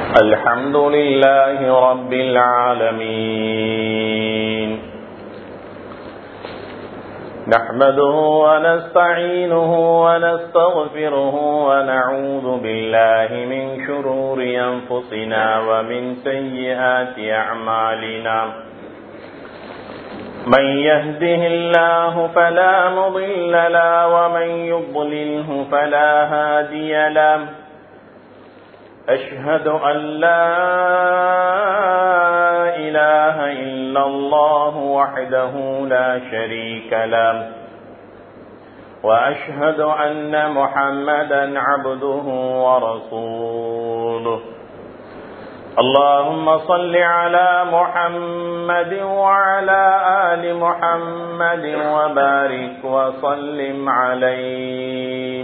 الحمد لله رب العالمين نحمده ونستعينه ونستغفره ونعوذ بالله من شرور أنفسنا ومن سيئات أعمالنا من يهده الله فلا مضل له ومن يضلله فلا هادي له أشهد أن لا إله إلا الله وحده لا شريك له وأشهد أن محمدا عبده ورسوله اللهم صل على محمد وعلى آل محمد وبارك وسلم عليه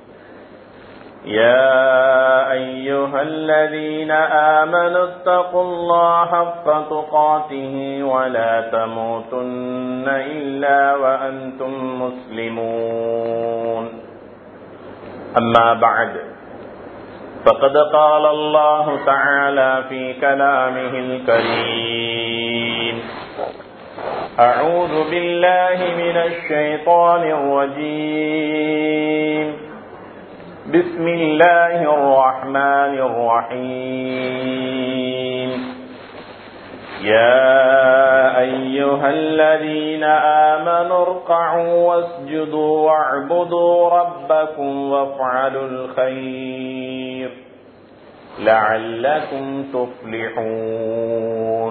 يا أيها الذين آمنوا اتقوا الله حق تقاته ولا تموتن إلا وأنتم مسلمون أما بعد فقد قال الله تعالى في كلامه الكريم أعوذ بالله من الشيطان الرجيم بسم الله الرحمن الرحيم يا أيها الذين آمنوا ارقعوا واسجدوا واعبدوا ربكم وافعلوا الخير لعلكم تفلحون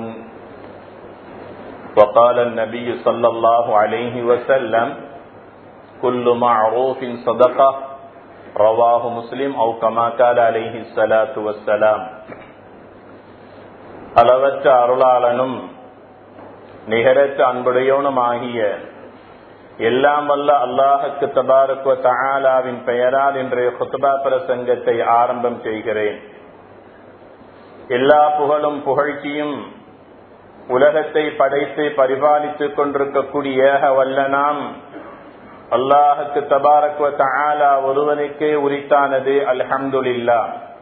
وقال النبي صلى الله عليه وسلم كل معروف صدقه ரவாஹு முஸ்லிம் அவு கமாக்கால் அலிஹி சலாத்து வசலாம் அளவற்ற அருளாளனும் நிகரற்ற அன்புடையோனும் ஆகிய எல்லாம் வல்ல அல்லாஹுக்கு தபாருக்குவ தஆலாவின் பெயரால் இன்றைய குத்துபா பிரசங்கத்தை ஆரம்பம் செய்கிறேன் எல்லா புகழும் புகழ்ச்சியும் உலகத்தை படைத்து பரிபாலித்துக் கொண்டிருக்கக்கூடிய ஏக வல்ல நாம் அல்லாஹுக்கு தபாரக்வ தஆலா ஒருவனுக்கே உரித்தானது அல்ஹம்துலில்லா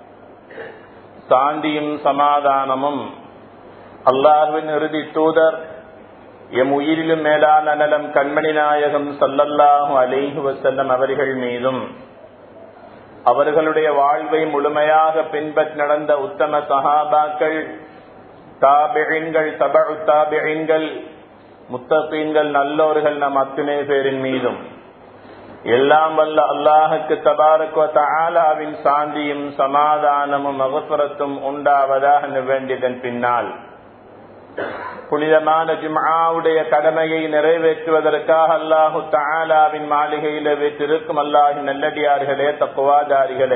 சாந்தியும் சமாதானமும் அல்லாஹுவின் இறுதி தூதர் எம் உயிரிலும் மேலான நலம் கண்மணி நாயகம் சல்லல்லாஹு அலைஹு வசல்லம் அவர்கள் மீதும் அவர்களுடைய வாழ்வை முழுமையாக பின்பற்றி நடந்த உத்தம சஹாபாக்கள் தாபிழின்கள் தபு தாபிழின்கள் முத்தகீன்கள் நல்லோர்கள் நம் அத்தனை பேரின் மீதும் எல்லாம் வல்ல அல்லாஹுக்கு தபாரக்வ தஆலாவின் சாந்தியும் சமாதானமும் மகசுரத்தும் உண்டாவதாக வேண்டியதன் பின்னால் புனிதமான ஜும்ஆவுடைய கடமையை நிறைவேற்றுவதற்காக அல்லாஹு தஆலாவின் மாளிகையில வீற்றிருக்கும் அல்லாஹின் நல்லடியார்களே தக்குவாதாரிகளே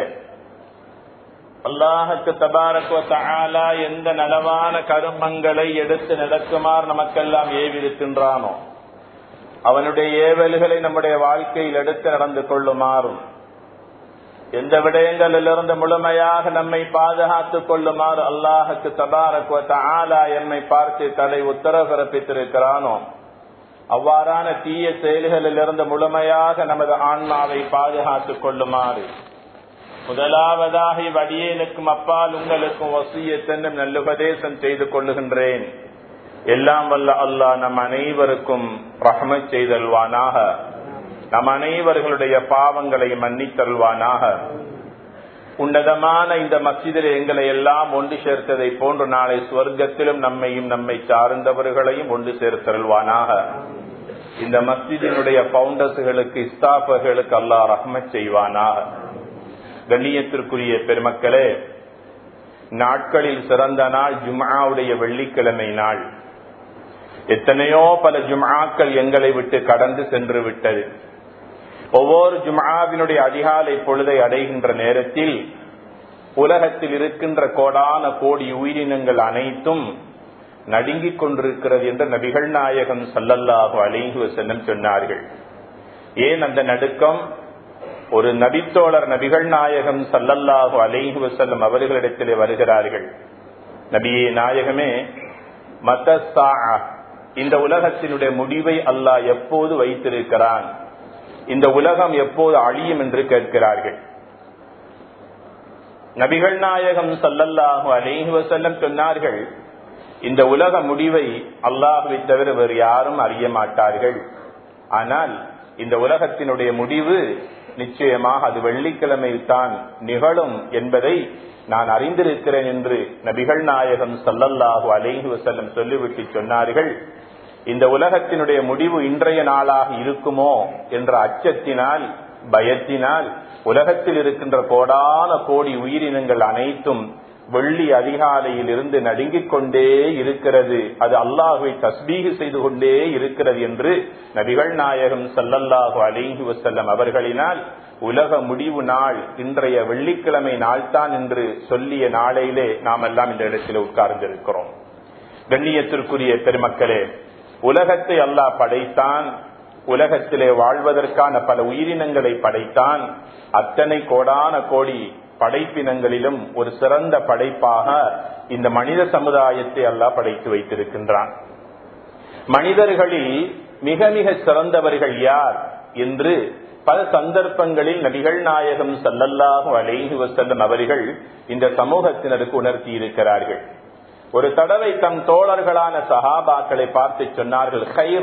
அல்லாஹுக்கு தபாரக்வ தஆலா எந்த நலவான கருமங்களை எடுத்து நடக்குமாறு நமக்கெல்லாம் ஏவிருக்கின்றானோ அவனுடைய ஏவல்களை நம்முடைய வாழ்க்கையில் எடுத்து நடந்து கொள்ளுமாறும் எந்த விடயங்களிலிருந்து முழுமையாக நம்மை பாதுகாத்துக் கொள்ளுமாறு அல்லாஹுக்கு தபாரக்வ தஆலா எம்மை பார்த்து தடை உத்தரவு பிறப்பித்திருக்கிறானோ அவ்வாறான தீய செயல்களிலிருந்து முழுமையாக நமது ஆன்மாவை பாதுகாத்துக் கொள்ளுமாறு முதலாவதாக இவ்வடியேனுக்கும் அப்பால் உங்களுக்கும் வசியத்தென்னும் நல்லுபதேசம் செய்து கொள்ளுகின்றேன் எல்லாம் வல்ல அல்லாஹ் நம் அனைவருக்கும் ரஹம செய்தல்வானாக நம் அனைவர்களுடைய பாவங்களை மன்னித்தல்வானாக உன்னதமான இந்த மசிதில் எங்களை எல்லாம் ஒன்று சேர்த்ததை போன்று நாளை சுவர்க்கத்திலும் நம்மையும் நம்மை சார்ந்தவர்களையும் ஒன்று சேர்த்தல்வானாக இந்த மஸ்ஜிதினுடைய பவுண்டர்ஸ்களுக்கு இஸ்தாபர்களுக்கு அல்லாஹ் ரஹ்மத் செய்வானாக கண்ணியத்திற்குரிய பெருமக்களே நாட்களில் சிறந்த நாள் ஜும்ஆவுடைய வெள்ளிக்கிழமை நாள் எத்தனையோ பல ஜும்ஆக்கள் எங்களை விட்டு கடந்து சென்று விட்டது ஒவ்வொரு ஜும்ஆவினுடைய அதிகாலை பொழுதை அடைகின்ற நேரத்தில் உலகத்தில் இருக்கின்ற கோடான கோடி உயிரினங்கள் அனைத்தும் நடுங்கிக் கொண்டிருக்கிறது என்று நபிகள் நாயகம் சல்லல்லாஹு அலிஹு வசல்லம் சொன்னார்கள் ஏன் அந்த நடுக்கம் ஒரு நபித்தோழர் நபிகள் நாயகம் சல்லல்லாஹு அலைஹி வசல்லம் அவர்களிடத்திலே வருகிறார்கள் நபியே நாயகமே மத்த இந்த உலகத்தினுடைய முடிவை அல்லாஹ் எப்போது வைத்திருக்கிறான் இந்த உலகம் எப்போது அழியும் என்று கேட்கிறார்கள் நபிகள் நாயகம் சல்லல்லாஹு அலைஹி வசல்லம் சொன்னார்கள் இந்த உலக முடிவை அல்லாஹுவை தவிர வேறு யாரும் அறிய மாட்டார்கள் ஆனால் இந்த உலகத்தினுடைய முடிவு நிச்சயமாக அது வெள்ளிக்கிழமையில் தான் நிகழும் என்பதை நான் அறிந்திருக்கிறேன் என்று நபிகள் நாயகம் சல்லல்லாஹு அலைஹி வசல்லம் சொல்லிவிட்டு சொன்னார்கள் இந்த உலகத்தினுடைய முடிவு இன்றைய நாளாக இருக்குமோ என்ற அச்சத்தினால் பயத்தினால் உலகத்தில் இருக்கின்ற கோடான கோடி உயிரினங்கள் அனைத்தும் வெள்ளி அதிகாலையில் இருந்து நடுங்கிக் கொண்டே இருக்கிறது அது அல்லாஹுவை தஸ்பீகு செய்து கொண்டே இருக்கிறது என்று நபிகள் நாயகம் சல்லல்லாஹு அலிஹி வசல்லம் அவர்களினால் உலக முடிவு நாள் இன்றைய வெள்ளிக்கிழமை நாள்தான் என்று சொல்லிய நாளையிலே நாம் எல்லாம் இந்த இடத்தில் உட்கார்ந்திருக்கிறோம் கண்ணியத்திற்குரிய பெருமக்களே உலகத்தை அல்லாஹ் படைத்தான் உலகத்திலே வாழ்வதற்கான பல உயிரினங்களை படைத்தான் அத்தனை கோடான கோடி படைப்பினங்களிலும் ஒரு சிறந்த படைப்பாக இந்த மனித சமுதாயத்தை அல்லாஹ் படைத்து வைத்திருக்கின்றான் மனிதர்களில் மிக மிக சிறந்தவர்கள் யார் என்று பல சந்தர்ப்பங்களில் நபிகள் நாயகம் சல்லல்லாஹு அலைஹி வசல்லம் அவர்கள் இந்த சமூகத்தினருக்கு உணர்த்தி இருக்கிறார்கள் ஒரு தடவை தம் தோழர்களான சஹாபாக்களை பார்த்து சொன்னார்கள்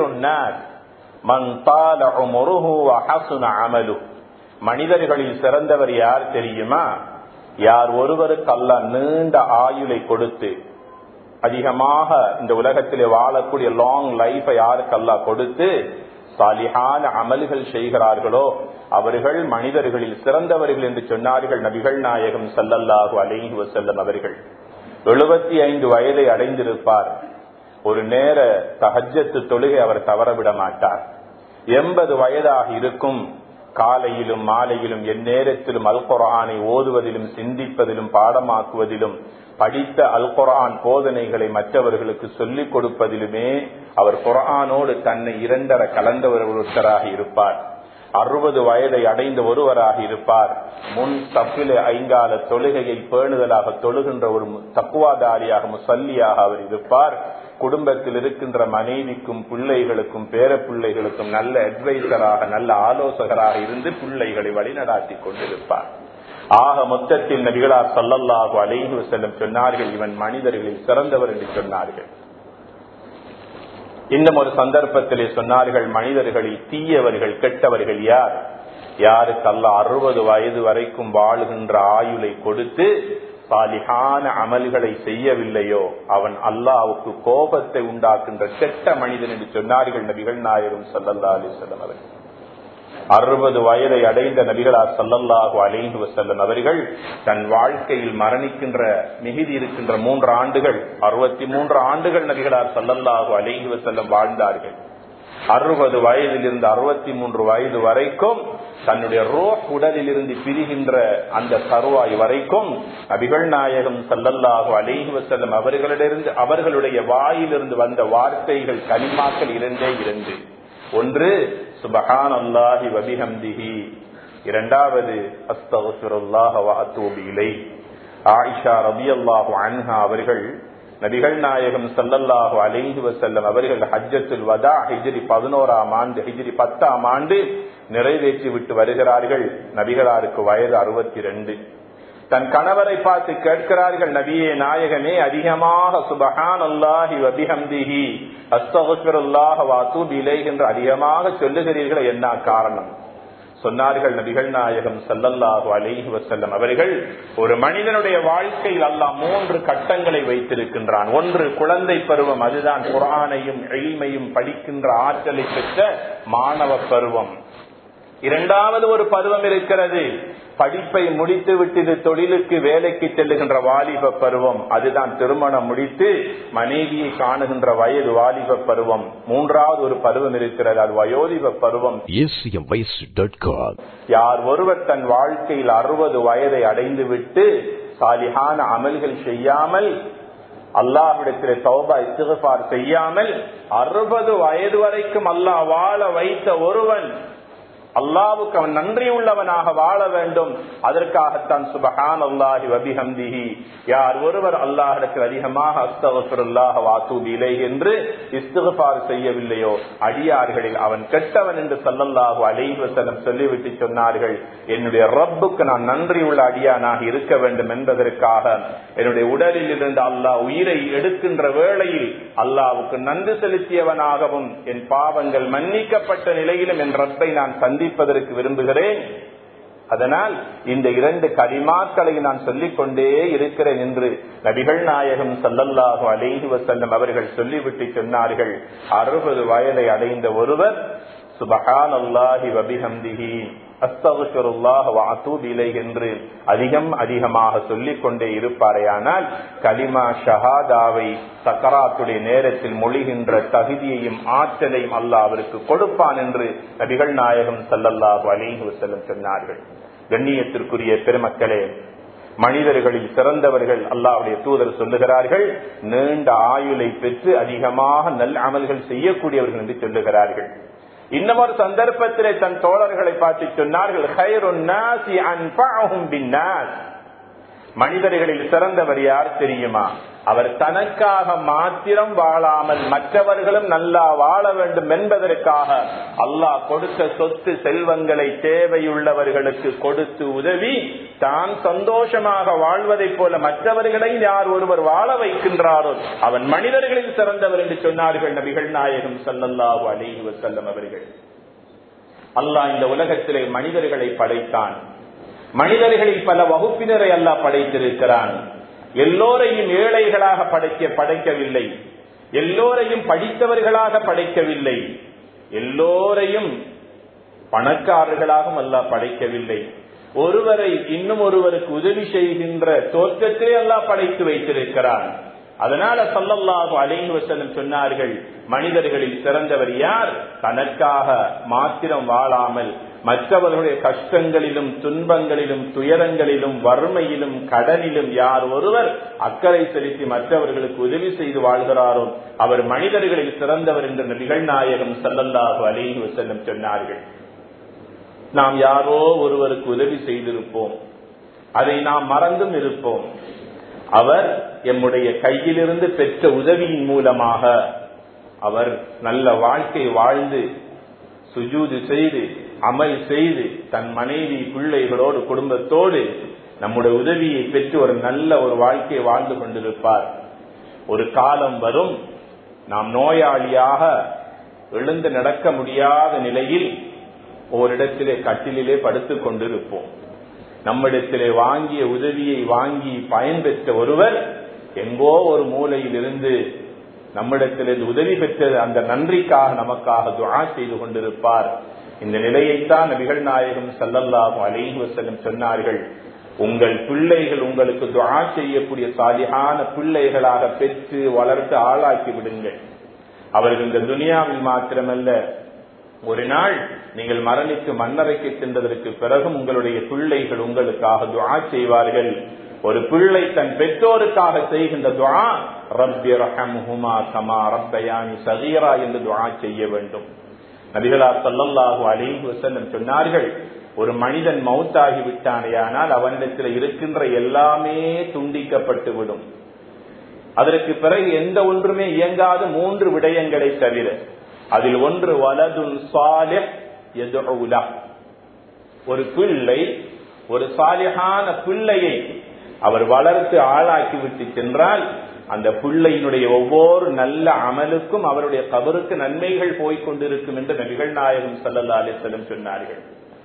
மனிதர்களில் சிறந்தவர் யார் தெரியுமா யார் ஒருவருக்கு அல்ல நீண்ட ஆயுளை கொடுத்து அதிகமாக இந்த உலகத்திலே வாழக்கூடிய லாங் லைஃபை யாருக்கு அல்லா கொடுத்து சாலிஹான அமல்கள் செய்கிறார்களோ அவர்கள் மனிதர்களில் சிறந்தவர்கள் என்று சொன்னார்கள் நபிகள் நாயகம் சல்லல்லாஹு அலைஹி வசல்லம் அவர்கள் எழுபத்தி ஐந்து வயதை அடைந்திருப்பார் ஒரு நேர தகஜத்து தொழுகை அவர் தவறவிட மாட்டார் எண்பது வயதாக இருக்கும் காலையிலும் மாலையிலும் எந்நேரத்திலும் அல் குரானை ஓதுவதிலும் சிந்திப்பதிலும் பாடமாக்குவதிலும் படித்த அல் குரான் போதனைகளை மற்றவர்களுக்கு சொல்லிக் கொடுப்பதிலுமே அவர் குரானோடு தன்னை இரண்டர கலந்தவர் ஒருத்தராக இருப்பார் அறுபது வயதை அடைந்த ஒருவராக இருப்பார் முன் தப்பில ஐங்கால தொழுகையை பேணுதலாக தொழுகின்ற ஒரு தக்குவாதாரியாக முசல்லியாக அவர் இருப்பார் குடும்பத்தில் இருக்கின்ற மனைவிக்கும் பிள்ளைகளுக்கும் பேர பிள்ளைகளுக்கும் நல்ல அட்வைசராக நல்ல ஆலோசகராக இருந்து பிள்ளைகளை வழிநடாத்தி கொண்டிருப்பார் ஆக மொத்தத்தில் நபிகளார் சொல்லல்லாஹு அலைஹி செல்லும் சொன்னார்கள் இவன் மனிதர்களில் சிறந்தவர் என்று சொன்னார்கள் இன்னும் ஒரு சந்தர்ப்பத்திலே சொன்னார்கள் மனிதர்களில் தீயவர்கள் கெட்டவர்கள் யார் யாருக்கு அல்ல அறுபது வயது வரைக்கும் வாழுகின்ற ஆயுளை கொடுத்து சாலிகான அமல்களை செய்யவில்லையோ அவன் அல்லாவுக்கு கோபத்தை உண்டாக்குகின்ற கெட்ட மனிதன் என்று சொன்னார்கள் நபிகள் நாயகம் சல்லல்லா அலிசல்லம் அவர்கள் அறுபது வயதை அடைந்த நபிகளார் சல்லல்லாஹு அலைஹி வசல்லம் அவர்கள் தன் வாழ்க்கையில் மரணிக்கின்ற மிகுதி இருக்கின்ற மூன்று ஆண்டுகள் அறுபத்தி மூன்று ஆண்டுகள் நபிகளார் சல்லல்லாஹு அலைஹி வசல்லம் வாழ்ந்தார்கள் அறுபது வயதிலிருந்து அறுபத்தி மூன்று வயது வரைக்கும் தன்னுடைய ரோ உடலில் இருந்து பிரிகின்ற அந்த தருவாய் வரைக்கும் நபிகள் நாயகம் சல்லல்லாஹு அலைஹி வசல்லம் அவர்களிடமிருந்து அவர்களுடைய வாயிலிருந்து வந்த வார்த்தைகள் கனிமாக்கள் இரண்டே இரண்டு ஒன்று சுபஹான் அல்லாஹி வபிஹம்திஹி இரண்டாவது அஸ்தகுல்லாஹ வாத்தூபி இலை ஆயிஷா ரபி அல்லாஹு அன்ஹா அவர்கள் நபிகள் நாயகம் சல்லல்லாஹு அலைஹி வசல்லம் அவர்கள் ஹஜ்ஜத்துல் வதா ஹிஜ்ரி பதினோராம் ஆண்டு ஹிஜ்ரி பத்தாம் ஆண்டு நிறைவேற்றி விட்டு வருகிறார்கள் நபிகளாருக்கு வயது அறுபத்தி ரெண்டு தன் கணவரை பார்த்து கேட்கிறார்கள் நபியே நாயகமே அதிகமாக சுபஹான் அல்லாஹி வபிஹம்திஹி அஸ்தகுல்லாஹ வாத்தூபி இலை என்று அதிகமாக சொல்லுகிறீர்கள் என்ன காரணம் சொன்னார்கள் நபிகள் நாயகம் சல்லல்லாஹு அலைஹி வசல்லம் அவர்கள் ஒரு மனிதனுடைய வாழ்க்கையில் அல்லாஹ் மூன்று கட்டங்களை வைத்திருக்கின்றான் ஒன்று குழந்தை பருவம் அதுதான் குரானையும் எளிமையும் படிக்கின்ற ஆற்றலை பெற்ற மாணவ பருவம் இரண்டாவது ஒரு பருவம் இருக்கிறது படிப்பை முடித்து விட்டு தொழிலுக்கு வேலைக்கு செல்லுகின்ற வாலிப பருவம் அதுதான் திருமணம் முடித்து மனைவியை காணுகின்ற வயது வாலிப பருவம் மூன்றாவது ஒரு பருவம் இருக்கிறது அது வயோதிப பருவம் யார் ஒருவர் தன் வாழ்க்கையில் அறுபது வயதை அடைந்து விட்டு சாலிகான அமல்கள் செய்யாமல் அல்லாஹிடத்தில் சௌபா இஸ்திகார் செய்யாமல் அறுபது வயது வரைக்கும் அல்லாஹ் வாழ வைத்த ஒருவன் அல்லாவுக்கு அவன் நன்றி உள்ளவனாக வாழ வேண்டும் அதற்காகத்தான் சுபஹான் அல்லாஹி வபிஹம்திஹி யார் ஒருவர் அல்லாஹிடத்தில் அதிகமாக அஸ்தவசுல்லாஹ் வாத்தூபிலை என்று இஸ்துகபார் செய்யவில்லையோ அடியார்களில் அவன் கெட்டவன் என்று சல்லல்லாஹு அலைஹி வஸல்லம் சொல்லிவிட்டு சொன்னார்கள் என்னுடைய ரப்புக்கு நான் நன்றி உள்ள அடியானாக இருக்க வேண்டும் என்பதற்காக என்னுடைய உடலில் இருந்து அல்லாஹ் உயிரை எடுக்கின்ற வேளையில் அல்லாவுக்கு நன்றி செலுத்தியவனாகவும் என் பாவங்கள் மன்னிக்கப்பட்ட நிலையிலும் என் ரப்பை நான் சந்திப்பதற்கு விரும்புகிறேன் அதனால் இந்த இரண்டு கலிமாக்களை நான் சொல்லிக் கொண்டே இருக்கிறேன் என்று நபிகள் நாயகம் சல்லல்லாஹு அலைஹி வசல்லம் அவர்கள் சொல்லிவிட்டு சொன்னார்கள் அறுபது வயதை அடைந்த ஒருவர் சுபஹான் அல்லாஹி வபிஹம்திஹி அஸ்தகுல்லாஹ் வாத்தூப் இலை என்று அதிகம் அதிகமாக சொல்லிக் கொண்டே இருப்பாரையானால் கலிமா ஷஹாதாவை சக்கராத்துடைய நேரத்தில் மொழிகின்ற தகுதியையும் ஆற்றலையும் அல்லாஹ் அவருக்கு கொடுப்பான் என்று நபிகள் நாயகம் சல்லல்லாஹு அலிஹி வசல்லம் சொன்னார்கள் கண்ணியத்திற்குரிய பெருமக்களே மனிதர்களில் சிறந்தவர்கள் அல்லாவுடைய தூதர் சொல்லுகிறார்கள் நீண்ட ஆயுளை பெற்று அதிகமாக நல் அமல்கள் செய்யக்கூடியவர்கள் என்று சொல்லுகிறார்கள் இன்னமொரு சந்தர்ப்பத்திலே தன் தோழர்களை பார்த்து சொன்னார்கள் மனிதர்களில் சிறந்தவர் யார் தெரியுமா அவர் தனக்காக மாத்திரம் வாழாமல் மற்றவர்களும் நல்லா வாழ வேண்டும் என்பதற்காக அல்லாஹ் கொடுத்த சொத்து செல்வங்களை தேவையுள்ளவர்களுக்கு கொடுத்து உதவி தான் சந்தோஷமாக வாழ்வதைப் போல மற்றவர்களை யார் ஒருவர் வாழ வைக்கின்றாரோ அவன் மனிதர்களில் சிறந்தவர் என்று சொன்னார்கள் நபிகள் நாயகம் சல்லல்லாஹு அலிஹி வசல்லம் அவர்கள் அல்லாஹ் இந்த உலகத்திலே மனிதர்களை படைத்தான் மனிதர்களில் பல வகுப்பினரை அல்லாஹ் படைத்திருக்கிறான் எல்லோரையும் ஏழைகளாக படைக்க படைக்கவில்லை எல்லோரையும் படித்தவர்களாக படைக்கவில்லை எல்லோரையும் பணக்காரர்களாகவும் அல்லாஹ் படைக்கவில்லை ஒருவரை இன்னும் ஒருவருக்கு உதவி செய்கின்ற தோற்றத்திலே அல்லாஹ் படைத்து வைத்திருக்கிறான் அதனால சல்லல்லாஹு அலைஹி வசல்லம் சொன்னார்கள் மனிதர்களில் சிறந்தவர் யார் தனக்காக மாத்திரம் வாழாமல் மற்றவர்களுடைய கஷ்டங்களிலும் துன்பங்களிலும் துயரங்களிலும் வறுமையிலும் கடனிலும் யார் ஒருவர் அக்கறை செலுத்தி மற்றவர்களுக்கு உதவி செய்து வாழ்கிறாரோ அவர் மனிதர்களில் சிறந்தவர் என்ற நிகழ்நாயகம் சல்லல்லாஹு அலைஹி வசல்லம் சொன்னார்கள் நாம் யாரோ ஒருவருக்கு உதவி செய்திருப்போம் அதை நாம் மறந்தும் இருப்போம் அவர் எம்முடைய கையிலிருந்து பெற்ற உதவியின் மூலமாக அவர் நல்ல வாழ்க்கை வாழ்ந்து சுஜூது செய்து அமல் செய்து தன் மனைவி பிள்ளைகளோடு குடும்பத்தோடு நம்முடைய உதவியை பெற்று ஒரு நல்ல ஒரு வாழ்க்கையை வாழ்ந்து கொண்டிருப்பார் ஒரு காலம் வரும் நாம் நோயாளியாக எழுந்து நடக்க முடியாத நிலையில் ஓரிடத்திலே கட்டிலே படுத்துக் கொண்டிருப்போம் நம்மிடத்திலே வாங்கிய உதவியை வாங்கி பயன்பெற்ற ஒருவர் எங்கோ ஒரு மூலையில் இருந்து நம்மிடத்திலிருந்து உதவி பெற்ற அந்த நன்றிக்காக நமக்காக துவா செய்து கொண்டிருப்பார் இந்த நிலையைத்தான் நபிகள் நாயகம் சல்லல்லாஹு அலைஹி வசல்லம் சொன்னார்கள் உங்கள் பிள்ளைகள் உங்களுக்கு துவா செய்யக்கூடிய சாலியான பிள்ளைகளாக பெற்று வளர்த்து ஆளாக்கி விடுங்கள் அவர்கள் இந்த துனியாவில் மாத்திரமல்ல ஒரு நாள் நீங்கள் மரணித்து மண்ணறைக்கு சென்றதற்கு பிறகும் உங்களுடைய பிள்ளைகள் உங்களுக்காக துவா செய்வார்கள் ஒரு பிள்ளை தன் பெற்றோருக்காக செய்கின்ற துவா ரப்பி ரஹம்ஹுமா கமா ரப்பயானி சகீரா என்று துவா செய்ய வேண்டும் நபிகளா சல்லல்லாஹு அலைஹி வஸல்லம் சொன்னார்கள் ஒரு மனிதன் மௌத்தாகி விட்டானேயானால் அவனிடத்தில் இருக்கின்ற எல்லாமே துண்டிக்கப்பட்டு விடும் அதற்கு பிறகு எந்த ஒன்றுமே இயங்காத மூன்று விடயங்களை தவிர அதில் ஒன்று வலதுன் சாலிஹ் எதுலா ஒரு பிள்ளை ஒரு சாலிஹான பிள்ளையை அவர் வளர்த்து ஆளாக்கி விட்டு சென்றால் அந்த பிள்ளையினுடைய ஒவ்வொரு நல்ல அமலுக்கும் அவருடைய கபருக்கு நன்மைகள் போய்கொண்டிருக்கும் என்று நபிகள் நாயகம் சல்லல்லா அலிசல்லம் சொன்னார்கள்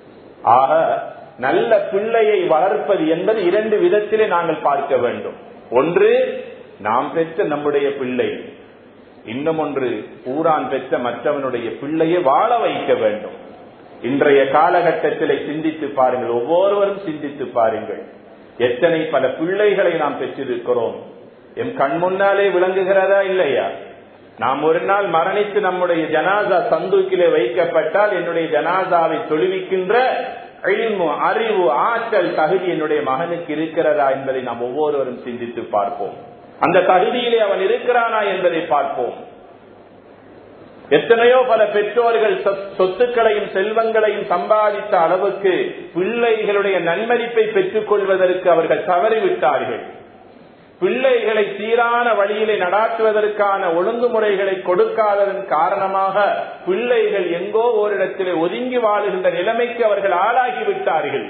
ஆக நல்ல பிள்ளையை வளர்ப்பது என்பது இரண்டு விதத்திலே நாங்கள் பார்க்க வேண்டும் ஒன்று நாம் பெற்ற நம்முடைய பிள்ளை இன்னும் ஒன்று ஊரான் பெற்ற மற்றவனுடைய பிள்ளையை வாழ வைக்க வேண்டும் இன்றைய காலகட்டத்திலே சிந்தித்து பாருங்கள் ஒவ்வொருவரும் சிந்தித்து பாருங்கள் எத்தனை பல பிள்ளைகளை நாம் பெற்றிருக்கிறோம் எம் கண் முன்னாலே விளங்குகிறதா இல்லையா நாம் ஒரு நாள் மரணித்து நம்முடைய ஜனாசா சந்தூக்கிலே வைக்கப்பட்டால் என்னுடைய ஜனாசாவை தொழுவிக்கின்ற அறிவு ஆற்றல் தகுதி என்னுடைய மகனுக்கு இருக்கிறதா என்பதை நாம் ஒவ்வொருவரும் சிந்தித்து பார்ப்போம் அந்த தகுதியிலே அவன் இருக்கிறானா என்பதை பார்ப்போம் எத்தனையோ பல பெற்றோர்கள் சொத்துக்களையும் செல்வங்களையும் சம்பாதித்த அளவுக்கு பிள்ளைகளுடைய நன்மதிப்பை பெற்றுக் கொள்வதற்கு அவர்கள் தவறிவிட்டார்கள் பிள்ளைகளை சீரான வழியிலே நடாத்துவதற்கான ஒழுங்குமுறைகளை கொடுக்காததன் காரணமாக பிள்ளைகள் எங்கோ ஓரிடத்திலே ஒதுங்கி வாழுகின்ற நிலைமைக்கு அவர்கள் ஆளாகிவிட்டார்கள்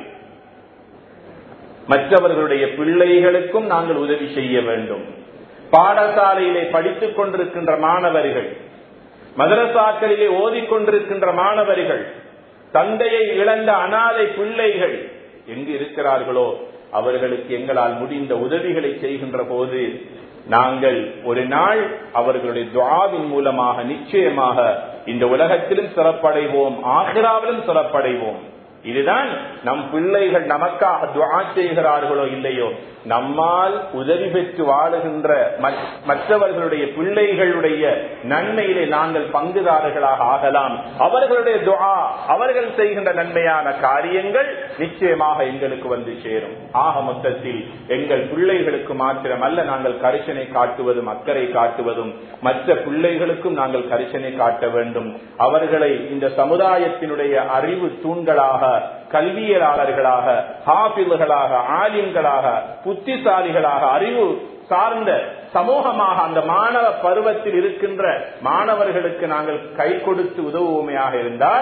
மற்றவர்களுடைய பிள்ளைகளுக்கும் நாங்கள் உதவி செய்ய வேண்டும் பாடசாலையிலே படித்துக் கொண்டிருக்கின்ற மாணவர்கள் மதரசாக்களிலே ஓதிக்கொண்டிருக்கின்ற மாணவர்கள் தந்தையை இழந்த அனாதை பிள்ளைகள் எங்கு இருக்கிறார்களோ அவர்களுக்கு எங்களால் முடிந்த உதவிகளை செய்கின்ற போது நாங்கள் ஒரு நாள் அவர்களுடைய துவாவின் மூலமாக நிச்சயமாக இந்த உலகத்திலும் சிறப்படைவோம் ஆசிராவிலும் சிறப்படைவோம் இதுதான் நம் பிள்ளைகள் நமக்காக துவா செய்கிறார்களோ இல்லையோ நம்மால் உதவி பெற்று வாழுகின்ற மற்றவர்களுடைய பிள்ளைகளுடைய நன்மையிலே நாங்கள் பங்குதாரர்களாக ஆகலாம் அவர்களுடைய துவா அவர்கள் செய்கின்ற நன்மையான காரியங்கள் நிச்சயமாக எங்களுக்கு வந்து சேரும் ஆக மொத்தத்தில் எங்கள் பிள்ளைகளுக்கு மாத்திரமல்ல நாங்கள் கரிசனை காட்டுவதும் அக்கறை காட்டுவதும் மற்ற பிள்ளைகளுக்கும் நாங்கள் கரிசனை காட்ட வேண்டும் அவர்களை இந்த சமுதாயத்தினுடைய அறிவு தூண்களாக கல்வியலாளர்களாக ஹாபில்களாக ஆலிம்களாக புத்திசாலிகளாக அறிவு சார்ந்த சமூகமாக அந்த மாணவ பருவத்தில் இருக்கின்ற மாணவர்களுக்கு நாங்கள் கை கொடுத்து உதவுவோமையாக இருந்தால்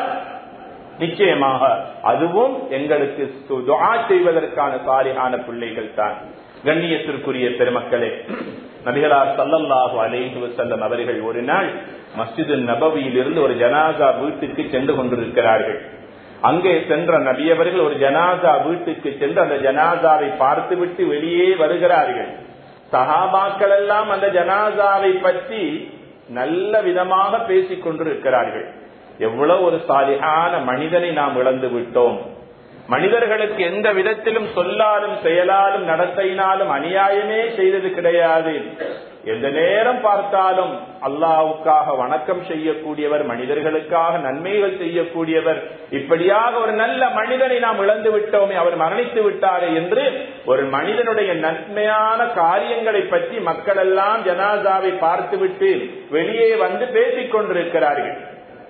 நிச்சயமாக அதுவும் எங்களுக்கு துவா செய்வதற்கான சாலியான பிள்ளைகள் தான் கண்ணியத்திற்குரிய பெருமக்களே நபிகளார் சல்லல்லாஹு அலைஹி வசல்லம் அவர்கள் ஒரு நாள் மஸ்ஜிது நபவியில் இருந்து ஒரு ஜனாசா வீட்டுக்கு சென்று கொண்டிருக்கிறார்கள் அங்கே சென்ற நபியவர்கள் ஒரு ஜனாசா வீட்டுக்கு சென்று அந்த ஜனாசாவை பார்த்துவிட்டு வெளியே வருகிறார்கள் சஹாபாக்கள் எல்லாம் அந்த ஜனாசாவை பற்றி நல்ல விதமாக பேசிக் கொண்டிருக்கிறார்கள் எவ்வளவு ஒரு சாலிகான மனிதனை நாம் இழந்து விட்டோம் மனிதர்களுக்கு எந்த விதத்திலும் சொல்லாலும் செயலாலும் நடத்தையினாலும் அநியாயமே செய்தது கிடையாது எந்த நேரம் பார்த்தாலும் அல்லாவுக்காக வணக்கம் செய்யக்கூடியவர் மனிதர்களுக்காக நன்மைகள் செய்யக்கூடியவர் இப்படியாக ஒரு நல்ல மனிதனை நாம் இழந்து விட்டோமே அவர் மரணித்து விட்டாரே என்று ஒரு மனிதனுடைய நன்மையான காரியங்களை பற்றி மக்கள் எல்லாம் ஜனாசாவை பார்த்துவிட்டு வெளியே வந்து பேசிக் கொண்டிருக்கிறார்கள்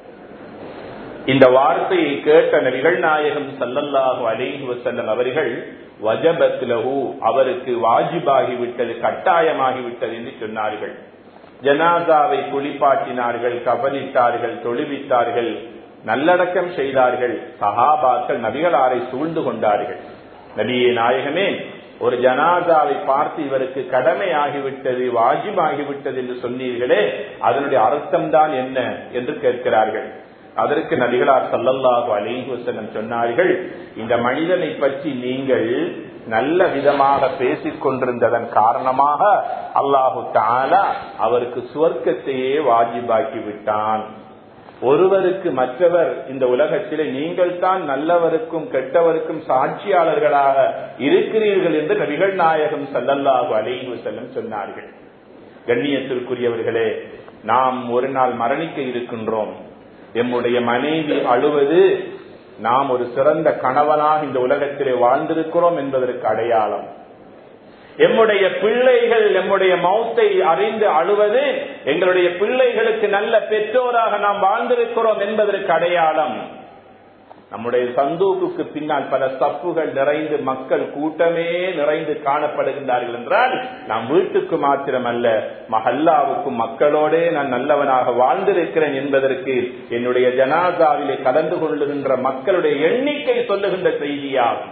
இந்த வார்த்தையை கேட்ட நபிகள் நாயகம் சல்லல்லாஹு அலைஹி வசல்லம் அவர்கள் வஜபத் லஹு அவருக்கு வாஜிபாகிவிட்டது கட்டாயமாகிவிட்டது என்று சொன்னார்கள் ஜனாசாவை குளிப்பாட்டினார்கள் கபலிட்டார்கள் தொழுவித்தார்கள் நல்லடக்கம் செய்தார்கள் சஹாபாக்கள் நபிகளாரை சூழ்ந்து கொண்டார்கள் நபியே நாயகமே ஒரு ஜனாதாவை பார்த்து இவருக்கு கடமை ஆகிவிட்டது வாஜிபாகிவிட்டது என்று சொன்னீர்களே அதனுடைய அர்த்தம் தான் என்ன என்று கேட்கிறார்கள் அதற்கு நபிகளார் சல்லல்லாஹு அலைஹி வஸல்லம் சொன்னார்கள் இந்த மனிதனை பற்றி நீங்கள் நல்ல விதமாக பேசிக் கொண்டிருந்ததன் காரணமாக அல்லாஹு தாலா அவருக்கு சுவர்க்கத்தையே வாஜிபாக்கி விட்டான் ஒருவருக்கு மற்றவர் இந்த உலகத்திலே நீங்கள் தான் நல்லவருக்கும் கெட்டவருக்கும் சாட்சியாளர்களாக இருக்கிறீர்கள் என்று நபிகள் நாயகம் சல்லல்லாஹு அலைஹி வஸல்லம் சொன்னார்கள் கண்ணியத்திற்குரியவர்களே நாம் ஒரு நாள் மரணிக்க இருக்கின்றோம் எம்முடைய மனைவி அழுவது நாம் ஒரு சிறந்த கணவனாக இந்த உலகத்திலே வாழ்ந்திருக்கிறோம் என்பதற்கு அடையாளம் எம்முடைய பிள்ளைகள் எம்முடைய மௌத்தை அறிந்து அழுவது எங்களுடைய பிள்ளைகளுக்கு நல்ல பெற்றோராக நாம் வாழ்ந்திருக்கிறோம் என்பதற்கு அடையாளம் நம்முடைய சந்தூக்குக்கு பின்னால் பல சப்புகள் நிறைந்து மக்கள் கூட்டமே நிறைந்து காணப்படுகின்றார்கள் என்றால் நாம் வீட்டுக்கு மாத்திரமல்ல மஹல்லாவுக்கும் மக்களோடே நான் நல்லவனாக வாழ்ந்திருக்கிறேன் என்பதற்கு என்னுடைய ஜனாசாவிலே கலந்து கொள்ளுகின்ற மக்களுடைய எண்ணிக்கை சொல்லுகின்ற செய்தியாகும்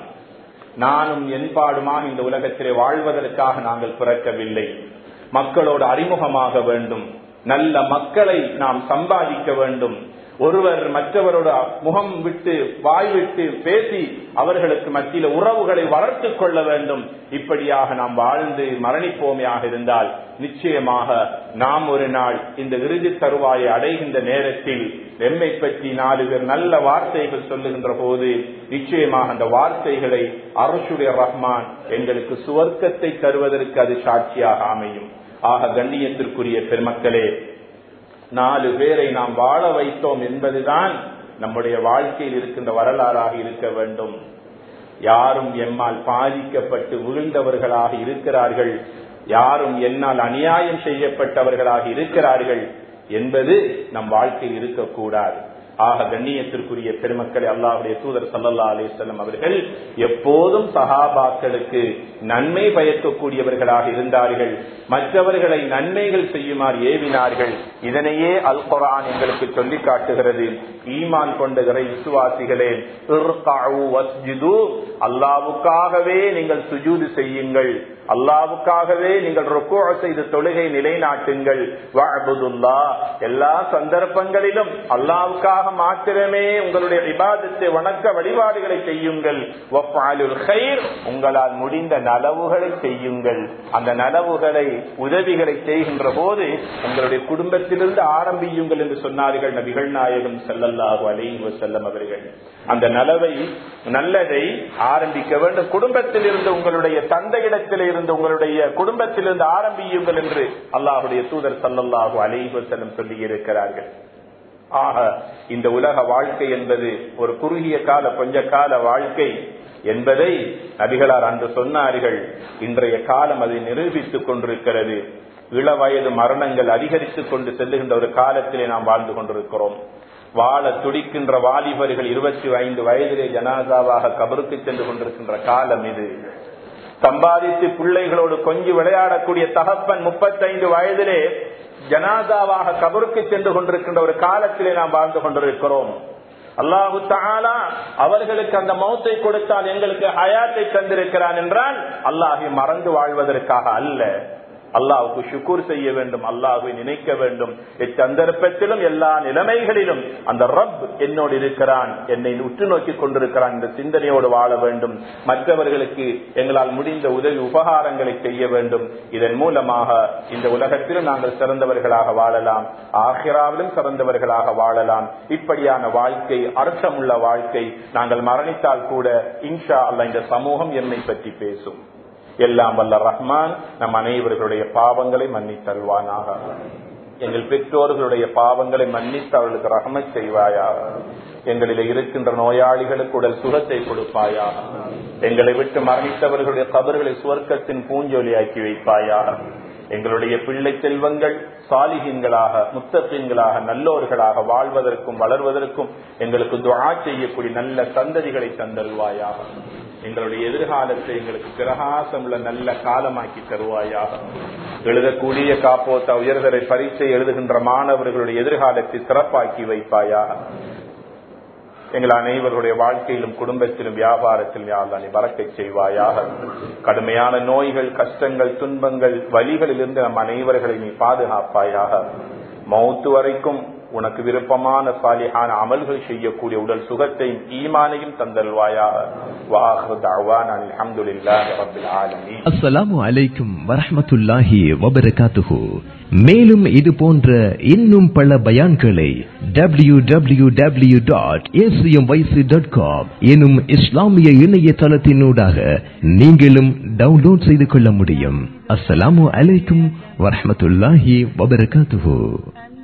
நானும் என்பாடுமாக இந்த உலகத்திலே வாழ்வதற்காக நாங்கள் பிறக்கவில்லை மக்களோடு அறிமுகமாக வேண்டும் நல்ல மக்களை நாம் சம்பாதிக்க வேண்டும் ஒருவர் மற்றவரோட முகம் விட்டு வாய் விட்டு பேசி அவர்களுக்கு மத்தியில உறவுகளை வளர்த்து கொள்ள வேண்டும் இப்படியாக நாம் வாழ்ந்து மரணிப்போமையாக இருந்தால் நிச்சயமாக நாம் ஒரு நாள் இந்த இறுதி தருவாயை அடைகின்ற நேரத்தில் எம்மை பற்றி நாலு பேர் நல்ல வார்த்தைகள் சொல்லுகின்ற போது நிச்சயமாக அந்த வார்த்தைகளை அரசுடைய ரஹ்மான் எங்களுக்கு சுவர்க்கத்தை தருவதற்கு அது சாட்சியாக அமையும் ஆக கண்ணியத்திற்குரிய பெருமக்களே நாலு பேரை நாம் வாழ வைத்தோம் என்பதுதான் நம்முடைய வாழ்க்கையில் இருக்கின்ற வரலாறாக இருக்க வேண்டும் யாரும் எம்மால் பாதிக்கப்பட்டு விழுந்தவர்களாக இருக்கிறார்கள் யாரும் என்னால் அநியாயம் செய்யப்பட்டவர்களாக இருக்கிறார்கள் என்பது நம் வாழ்க்கையில் இருக்கக்கூடாது ஆக கண்ணியத்திற்குரிய பெருமக்களை அல்லாஹுடைய தூதர் சல்லல்லா அலிசல்லம் அவர்கள் எப்போதும் சஹாபாக்களுக்கு நன்மை பயக்கக்கூடியவர்களாக இருந்தார்கள் மற்றவர்களை நன்மைகள் செய்யுமாறு ஏவினார்கள் இதனையே அல் குரான் எங்களுக்கு சொல்லி காட்டுகிறது ஈமான் கொண்ட இறை விசுவாசிகளே அல்லாவுக்காகவே நீங்கள் சுஜூது செய்யுங்கள் அல்லாவுக்காகவே நீங்கள் ரொக்கோ செய்து தொழுகை நிலைநாட்டுங்கள் எல்லா சந்தர்ப்பங்களிலும் அல்லாவுக்காக மாத்திரமே உங்களுடைய விவாதத்தை வணக்க வழிபாடுகளை செய்யுங்கள் உங்களால் முடிந்த நலவுகளை செய்யுங்கள் அந்த நலவுகளை உதவிகளை செய்கின்ற போது உங்களுடைய குடும்பத்திலிருந்து ஆரம்பியுங்கள் என்று சொன்னார்கள் நபிகள் நாயகம் செல்லல்லாஹு அலைஹி செல்லம் அவர்கள் அந்த நலவை நல்லதை ஆரம்பிக்க வேண்டும் குடும்பத்தில் இருந்து உங்களுடைய தந்தையிடத்தில் இருந்து உங்களுடைய குடும்பத்திலிருந்து ஆரம்பியுங்கள் என்று அல்லாஹுடைய தூதர் சல்லல்லாஹு அலைஹி செல்லம் சொல்லி இருக்கிறார்கள் ஆக இந்த உலக வாழ்க்கை என்பது ஒரு குறுகிய கால கொஞ்ச கால வாழ்க்கை என்பதை நபிகளார் அன்று சொன்னார்கள் இன்றைய காலம் அதை நிரூபித்துக் கொண்டிருக்கிறது இள வயது மரணங்கள் அதிகரித்துக் கொண்டு செல்லுகின்ற ஒரு காலத்திலே நாம் வாழ்ந்து கொண்டிருக்கிறோம் வாழ துடிக்கின்ற வாலிபர்கள் இருபத்தி ஐந்து வயதிலே ஜனாதாவாக கபருக்கு சென்று கொண்டிருக்கின்ற காலம் இது சம்பாதித்து பிள்ளைகளோடு கொஞ்சி விளையாடக்கூடிய தகப்பன் முப்பத்தைந்து வயதிலே ஜனாதாவாக கபருக்கு சென்று கொண்டிருக்கின்ற ஒரு காலத்திலே நாம் வாழ்ந்து கொண்டிருக்கிறோம் அல்லாஹு தாலா அவர்களுக்கு அந்த மௌத்தை கொடுத்தால் எங்களுக்கு ஹயாத்தை தந்திருக்கிறான் என்றால் அல்லாஹை மறந்து வாழ்வதற்காக அல்ல அல்லாஹுக்கு சுக்கூர் செய்ய வேண்டும் அல்லாஹுவை நினைக்க வேண்டும் இச்சந்தர்ப்பத்திலும் எல்லா நிலைமைகளிலும் அந்த ரப் என்னோடு இருக்கிறான் என்னை உற்று நோக்கி கொண்டிருக்கிறான் இந்த சிந்தனையோடு வாழ வேண்டும் மற்றவர்களுக்கு எங்களால் முடிந்த உதவி உபகாரங்களை செய்ய வேண்டும் இதன் மூலமாக இந்த உலகத்திலும் நாங்கள் சிறந்தவர்களாக வாழலாம் ஆஹிராவிலும் சிறந்தவர்களாக வாழலாம் இப்படியான வாழ்க்கை அர்த்தமுள்ள வாழ்க்கை நாங்கள் மரணித்தால் கூட இன்ஷா அல்ல இந்த சமூகம் என்னை பற்றி பேசும் எல்லாம் வல்ல ரஹ்மான் நம் அனைவர்களுடைய பாவங்களை மன்னித்தல்வானாக எங்கள் பெற்றோர்களுடைய பாவங்களை மன்னித்து அவர்களுக்கு ரகமை செய்வாயா எங்களில் இருக்கின்ற நோயாளிகளுக்கு உடல் சுகத்தை கொடுப்பாயா எங்களை விட்டு மரணித்தவர்களுடைய கபர்களை சுவர்க்கத்தின் பூஞ்சொலியாக்கி வைப்பாயா எங்களுடைய பிள்ளை செல்வங்கள் சாலிகீன்களாக முத்தப்பீன்களாக நல்லோர்களாக வாழ்வதற்கும் வளர்வதற்கும் எங்களுக்கு துவா செய்யக்கூடிய நல்ல சந்ததிகளை தந்தருவாயாக எங்களுடைய எதிர்காலத்தை எங்களுக்கு பிரகாசம் உள்ள நல்ல காலமாக்கி தருவாயாக எழுதக்கூடிய காப்போத்தா உயர்தரை பரீட்சை எழுதுகின்ற மாணவர்களுடைய எதிர்காலத்தை சிறப்பாக்கி வைப்பாயாக எங்கள் அனைவருடைய வாழ்க்கையிலும் குடும்பத்திலும் வியாபாரத்திலும் யாழ்தானே வரக்கை செய்வாயாக கடுமையான நோய்கள் கஷ்டங்கள் துன்பங்கள் வழிகளிலிருந்து நம் அனைவர்களை நீ பாதுகாப்பாயாக மௌத்து வரைக்கும் உனக்கு விருப்பமான சாலிஹான அமல்கள் செய்யக்கூடிய உடல் சுகத்தையும் ஈமானையும் தந்தல்வாயாக அஸ்ஸலாமு அலைக்கும் வரஹமத்துல்லாஹி வபரகாத்துஹு மேலும் இது போன்ற இன்னும் பல பயான்களை W W W dot A C M Y C dot com எனும் இஸ்லாமிய இணையதளத்தினூடாக நீங்களும் டவுன்லோட் செய்து கொள்ள முடியும் அஸ்ஸலாமு அலைக்கும் வரஹமத்துல்லாஹி வபரகாத்துஹு